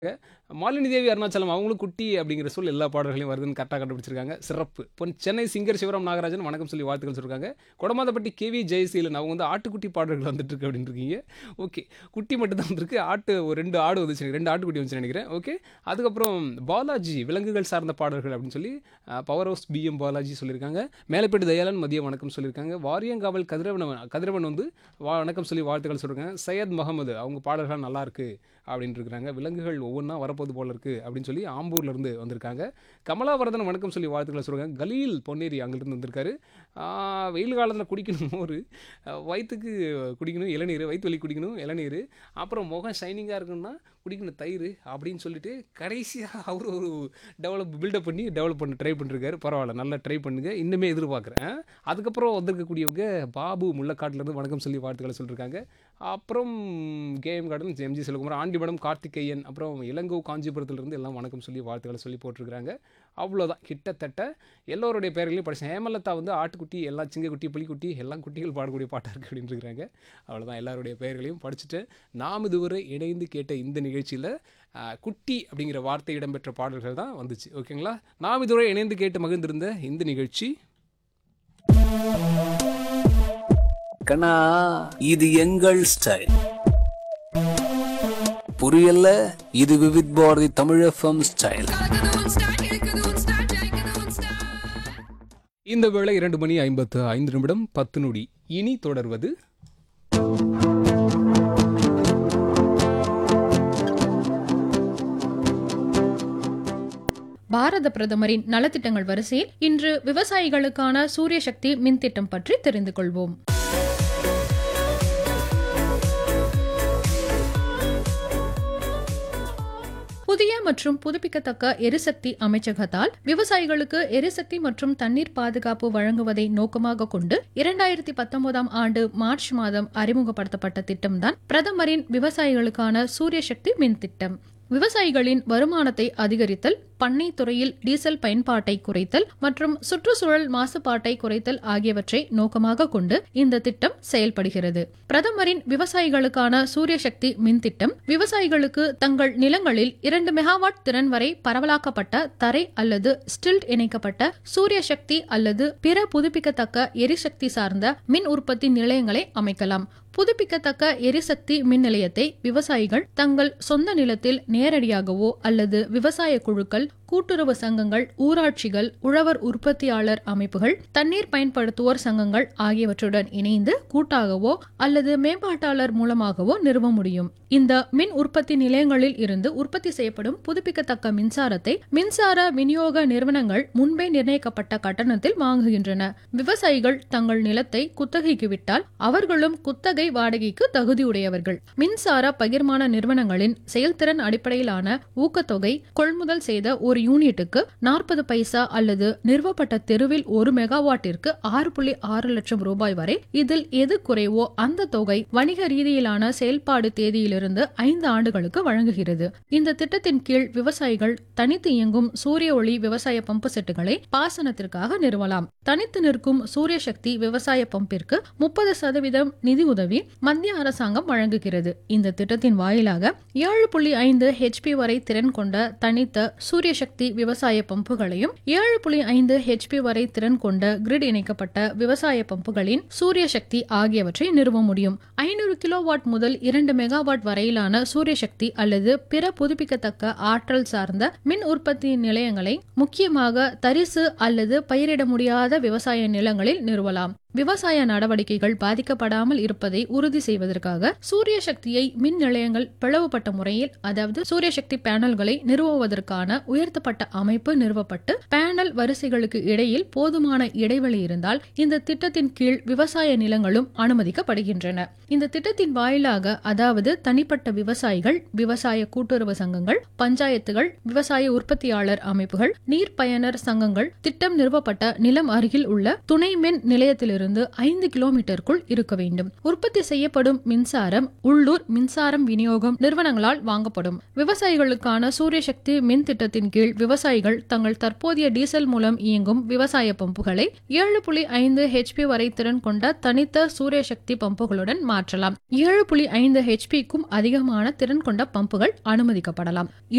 மாலினி தேவி அருணாச்சலம் அவங்களும் குட்டி அப்படிங்கிற சொல் எல்லா பாடல்களையும் வருதுன்னு கரெக்டாக கண்டுபிடிச்சிருக்காங்க சிறப்பு இப்போ சென்னை சிங்கர் சிவராம் நாகராஜன் வணக்கம் சொல்லி வாழ்த்துக்கள் சொல்லியிருக்காங்க கொடமாதப்பட்டி கேவி ஜெயசீலன் அவங்க வந்து ஆட்டுக்குட்டி பாடல்கள் வந்துட்டு இருக்கு அப்படின்னு இருக்கீங்க ஓகே குட்டி மட்டும் தான் வந்திருக்கு ஆட்டு ஒரு ரெண்டு ஆடு வந்துச்சு எனக்கு, ரெண்டு ஆட்டுக்குட்டி வந்துச்சு நினைக்கிறேன் ஓகே அதுக்கப்புறம் பாலாஜி விலங்குகள் சார்ந்த பாடல்கள் அப்படின்னு சொல்லி பவர் ஹவுஸ் பிஎம் பாலாஜி சொல்லியிருக்காங்க மேலப்பேட்டு தயாளன் மதியம் வணக்கம் சொல்லியிருக்காங்க வாரியங்காவல் கதிரவன் கதிரவன் வந்து வா- வணக்கம் சொல்லி வாழ்த்துக்கள் சொல்லியிருக்காங்க சையத் முகமது அவங்க பாடல்கள் நல்லா இருக்கு அப்படின்னு இருக்கிறாங்க விலங்குகள் ஒவ்வொன்றா வரப்போது போல இருக்கு அப்படின்னு சொல்லி ஆம்பூர்ல இருந்து வந்திருக்காங்க கமலாவரதன் வணக்கம் சொல்லி வாழ்த்துக்களை சொல்கிறாங்க கலீல் பொன்னேரி அங்கிருந்து வந்திருக்காரு ஆஹ், வெயில் காலத்தில் குடிக்கணும் மோர் ஆஹ், வயிற்றுக்கு குடிக்கணும் இளநீர் வயிற்று வலி குடிக்கணும் இளநீர் அப்புறம் முகம் ஷைனிங்காக இருக்கணும்னா குடிக்கணும் தயிர் அப்படின்னு சொல்லிட்டு கடைசியாக அவர் ஒரு டெவலப் பில்டப் பண்ணி டெவலப் பண்ண ட்ரை பண்ணிருக்காரு பரவாயில்ல நல்லா ட்ரை பண்ணுங்க இன்னுமே எதிர்பார்க்குறேன் அதுக்கப்புறம் வந்திருக்கக்கூடியவங்க பாபு முள்ளக்காட்டிலேருந்து வணக்கம் சொல்லி வாழ்த்துக்களை சொல்லியிருக்காங்க அப்புறம் KM garden MG Selvakumar Andimadam Karthikeyan அப்புறம் இளங்கோ காஞ்சிபுரத்துலேருந்து எல்லாம் வணக்கம் சொல்லி வாழ்த்துக்களை சொல்லி போட்டிருக்கிறாங்க அவ்வளோதான் கிட்டத்தட்ட எல்லோருடைய பேர்களையும் படித்தேன் ஹேமலதா வந்து ஆட்டுக்குட்டி எல்லாம் சிங்கக்குட்டி புலிக்குட்டி எல்லாம் குட்டிகள் பாடக்கூடிய பாட்டாக இருக்குது அப்படின்னு இருக்கிறாங்க அவ்வளோதான் எல்லாருடைய பெயர்களையும் படிச்சுட்டு நாம் இதுவரை இணைந்து கேட்ட இந்த நிகழ்ச்சியில் குட்டி அப்படிங்கிற வார்த்தை இடம்பெற்ற பாடல்கள் தான் வந்துச்சு ஓகேங்களா நாம் இதுவரை இணைந்து கேட்டு மகிழ்ந்திருந்த இந்த நிகழ்ச்சி கண்ணா இது எங்கள் ஸ்டைல் புரியல இது விவித் பாரதி தமிழ் எஃப்எம் ஸ்டைல் இந்த வேளை இரண்டு மணி ஐம்பத்து ஐந்து நிமிடம் பத்து நொடி இனி தொடர்வது பாரத பிரதமரின் நலத்திட்டங்கள் வரிசையில் இன்று விவசாயிகளுக்கான சூரிய சக்தி மின் திட்டம் பற்றி தெரிந்து கொள்வோம் புதிய மற்றும் புதுப்பிக்கத்தக்க எரிசக்தி அமைச்சகத்தால் விவசாயிகளுக்கு எரிசக்தி மற்றும் தண்ணீர் பாதுகாப்பு வழங்குவதை நோக்கமாக கொண்டு இரண்டாயிரத்தி பத்தொன்பதாம் ஆண்டு மார்ச் மாதம் அறிமுகப்படுத்தப்பட்ட திட்டம்தான் பிரதமரின் விவசாயிகளுக்கான சூரிய சக்தி மின் திட்டம் விவசாயிகளின் வருமானத்தை அதிகரித்தல் பண்ணை துறையில் டீசல் பயன்பாட்டை குறைத்தல் மற்றும் சுற்றுச்சூழல் மாசுபாட்டை குறைத்தல் ஆகியவற்றை நோக்கமாக கொண்டு இந்த திட்டம் செயல்படுகிறது பிரதமரின் விவசாயிகளுக்கான சூரிய சக்தி மின் திட்டம் விவசாயிகளுக்கு தங்கள் நிலங்களில் இரண்டு மெகாவாட் திறன் வரை பரவலாக்கப்பட்ட தரை அல்லது ஸ்டில்ட் இணைக்கப்பட்ட சூரிய சக்தி அல்லது பிற புதுப்பிக்கத்தக்க எரிசக்தி சார்ந்த மின் உற்பத்தி நிலையங்களை அமைக்கலாம் புதுப்பிக்கத்தக்க எரிசக்தி மின் நிலையத்தை விவசாயிகள் தங்கள் சொந்த நிலத்தில் நேரடியாகவோ அல்லது விவசாய குழுக்கள் கூட்டுறவு சங்கங்கள் ஊராட்சிகள் உழவர் உற்பத்தியாளர் அமைப்புகள் தண்ணீர் பயன்படுத்துவோர் சங்கங்கள் ஆகியவற்றுடன் இணைந்து கூட்டாகவோ அல்லது மேம்பாட்டாளர் மூலமாகவோ நிறுவ முடியும் இந்த மின் உற்பத்தி நிலையங்களில் இருந்து உற்பத்தி செய்யப்படும் புதுப்பிக்கத்தக்க மின்சாரத்தை மின்சார விநியோக நிறுவனங்கள் முன்பே நிர்ணயிக்கப்பட்ட கட்டணத்தில் வாங்குகின்றன விவசாயிகள் தங்கள் நிலத்தை குத்தகைக்கு விட்டால் அவர்களும் குத்தகை வாடகைக்கு தகுதியுடையவர்கள் மின்சார பகிர்மான நிறுவனங்களின் செயல்திறன் அடிப்படையிலான ஊக்கத்தொகை கொள்முதல் செய்த ஒரு யூனிட்டுக்கு நாற்பது பைசா அல்லது நிறுவப்பட்ட தெருவில் ஒரு மெகாவாட்டிற்கு ஆறு புள்ளி ஆறு லட்சம் ரூபாய் வரை இதில் எது குறைவோ அந்த தொகை வணிக ரீதியிலான செயல்பாடு தேதியிலிருந்து ஐந்து ஆண்டுகளுக்கு வழங்குகிறது இந்த திட்டத்தின் கீழ் விவசாயிகள் தனித்து இயங்கும் சூரிய ஒளி விவசாய பம்பு செட்டுகளை பாசனத்திற்காக நிறுவலாம் தனித்து நிற்கும் சூரிய சக்தி விவசாய பம்பிற்கு முப்பது சதவீதம் நிதி உதவி மத்திய அரசாங்கம் வழங்குகிறது இந்த திட்டத்தின் வாயிலாக ஏழு புள்ளி ஐந்து ஹெச்பி வரை திறன் கொண்ட தனித்த சூரிய சக்தி விவசாய பம்புகளையும் ஏழு புள்ளி ஐந்து ஹெச்பி வரை திறன் கொண்ட கிரிட் இணைக்கப்பட்ட விவசாய பம்புகளின் சூரிய சக்தி ஆகியவற்றை நிறுவ முடியும் ஐநூறு கிலோவாட் முதல் இரண்டு மெகாவாட் வரையிலான சூரிய சக்தி அல்லது பிற புதுப்பிக்கத்தக்க ஆற்றல் சார்ந்த மின் உற்பத்தி நிலையங்களை முக்கியமாக தரிசு அல்லது பயிரிட முடியாத விவசாய நிலங்களில் நிறுவலாம் விவசாய நடவடிக்கைகள் பாதிக்கப்படாமல் இருப்பதை உறுதி செய்வதற்காக சூரிய சக்தியை மின் நிலையங்கள் பிளவுபட்ட முறையில் அதாவது சூரிய சக்தி பேனல்களை நிறுவுவதற்கான உயர்த்தப்பட்ட அமைப்பு நிறுவப்பட்டு பேனல் வரிசைகளுக்கு இடையில் போதுமான இடைவெளி இருந்தால் இந்த திட்டத்தின் கீழ் விவசாய நிலங்களும் அனுமதிக்கப்படுகின்றன இந்த திட்டத்தின் வாயிலாக அதாவது தனிப்பட்ட விவசாயிகள் விவசாய கூட்டுறவு சங்கங்கள் பஞ்சாயத்துகள் விவசாய உற்பத்தியாளர் அமைப்புகள் நீர் பயனர் சங்கங்கள் திட்டம் நிறுவப்பட்ட நிலம் அருகில் உள்ள துணை மின் நிலையத்திலிருந்து ஐந்து கிலோமீட்டருக்குள் இருக்க வேண்டும் உற்பத்தி செய்யப்படும் மின்சாரம் உள்ளூர் மின்சாரம் விநியோகம் நிறுவனங்களால் வாங்கப்படும் விவசாயிகளுக்கான சூரிய சக்தி மின் திட்டத்தின் கீழ் விவசாயிகள் தங்கள் தற்போதைய டீசல் மூலம் இயங்கும் விவசாய பம்புகளை ஏழு புள்ளி ஐந்து ஹெச்பி வரை திறன் கொண்ட தனித்த சூரிய சக்தி பம்புகளுடன் மாற்றலாம் ஏழு புள்ளி ஐந்து ஹெச்பிக்கும் அதிகமான திறன் கொண்ட பம்புகள் அனுமதிக்கப்படலாம்